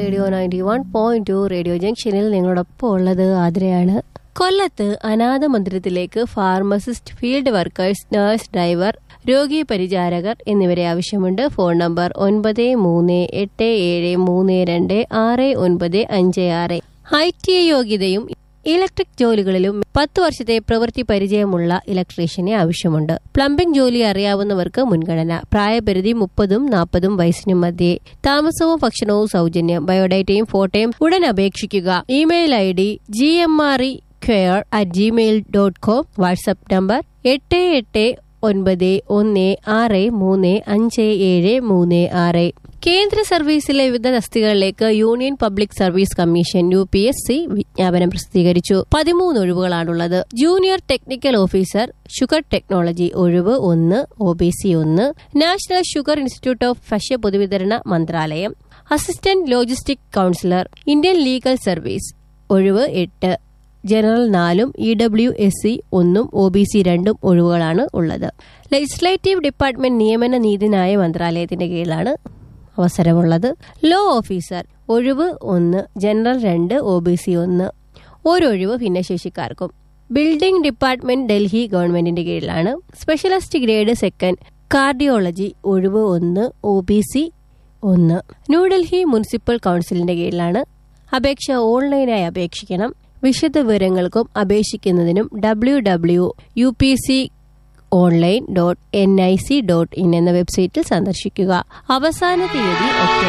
radio ninety one point two radio ജംഗ്ഷനിൽ നിങ്ങളോടൊപ്പം ഉള്ളത് ആതിരയാണ് കൊല്ലത്ത് അനാഥ മന്ദിരത്തിലേക്ക് pharmacist field workers nurse driver രോഗി പരിചാരകർ എന്നിവരെ ആവശ്യമുണ്ട് ഫോൺ നമ്പർ ഒൻപത് മൂന്ന് എട്ട് ഏഴ് മൂന്ന് രണ്ട് ആറ് ഒൻപത് അഞ്ച് ആറ് ഐ ടി ഐ യോഗ്യതയും ഇലക്ട്രിക് ജോലികളിലും പത്ത് വർഷത്തെ പ്രവൃത്തി പരിചയമുള്ള ഇലക്ട്രീഷ്യനെ ആവശ്യമുണ്ട് പ്ലംബിംഗ് ജോലി അറിയാവുന്നവർക്ക് മുൻഗണന പ്രായപരിധി മുപ്പതും നാൽപ്പതും വയസ്സിനും മധ്യേ താമസവും ഭക്ഷണവും സൗജന്യം ബയോഡേറ്റയും ഫോട്ടോയും ഉടൻ അപേക്ഷിക്കുക email I D G M R E quire at Gmail dot com WhatsApp number എട്ട് എട്ട് ഒൻപത് ഒന്ന് ആറ് മൂന്ന് അഞ്ച് ഏഴ് മൂന്ന് ആറ് കേന്ദ്ര സർവീസിലെ വിവിധ തസ്തികകളിലേക്ക് Union Public Service Commission U P S C വിജ്ഞാപനം പ്രസിദ്ധീകരിച്ചു പതിമൂന്ന് ഒഴിവുകളാണുള്ളത് junior technical officer sugar technology ഒഴിവ് ഒന്ന് ഒ ബി സി ഒന്ന് നാഷണൽ ഷുഗർ ഇൻസ്റ്റിറ്റ്യൂട്ട് ഓഫ് ഭക്ഷ്യ പൊതുവിതരണ മന്ത്രാലയം assistant logistic councillor Indian legal service ഒഴിവ് എട്ട് ജനറൽ നാലും ഇ ഡബ്ല്യു എസ് സി ഒന്നും ഒ ബി സി രണ്ടും ഒഴിവുകളാണ് ഉള്ളത് ലെജിസ്ലേറ്റീവ് ഡിപ്പാർട്ട്മെന്റ് നിയമന നീതിന്യായ മന്ത്രാലയത്തിന്റെ കീഴിലാണ് അവസരമുള്ളത് ലോ ഓഫീസർ ഒഴിവ് ഒന്ന് ജനറൽ രണ്ട് ഒ ബി സി ഒന്ന് ഒരൊഴിവ് ഭിന്നശേഷിക്കാർക്കും ബിൽഡിംഗ് ഡിപ്പാർട്ട്മെന്റ് ഡൽഹി ഗവൺമെന്റിന്റെ കീഴിലാണ് സ്പെഷ്യലിസ്റ്റ് ഗ്രേഡ് സെക്കൻഡ് കാർഡിയോളജി ഒഴിവ് ഒന്ന് ഒ ബി സി ഒന്ന് ന്യൂഡൽഹി മുനിസിപ്പൽ കൌൺസിലിന്റെ കീഴിലാണ് അപേക്ഷ ഓൺലൈനായി അപേക്ഷിക്കണം വിശദ വിവരങ്ങൾക്കും അപേക്ഷിക്കുന്നതിനും W W U P C online dot N I C dot in എന്ന വെബ്സൈറ്റിൽ സന്ദർശിക്കുക അവസാന തീയതി ഒക്ടോബർ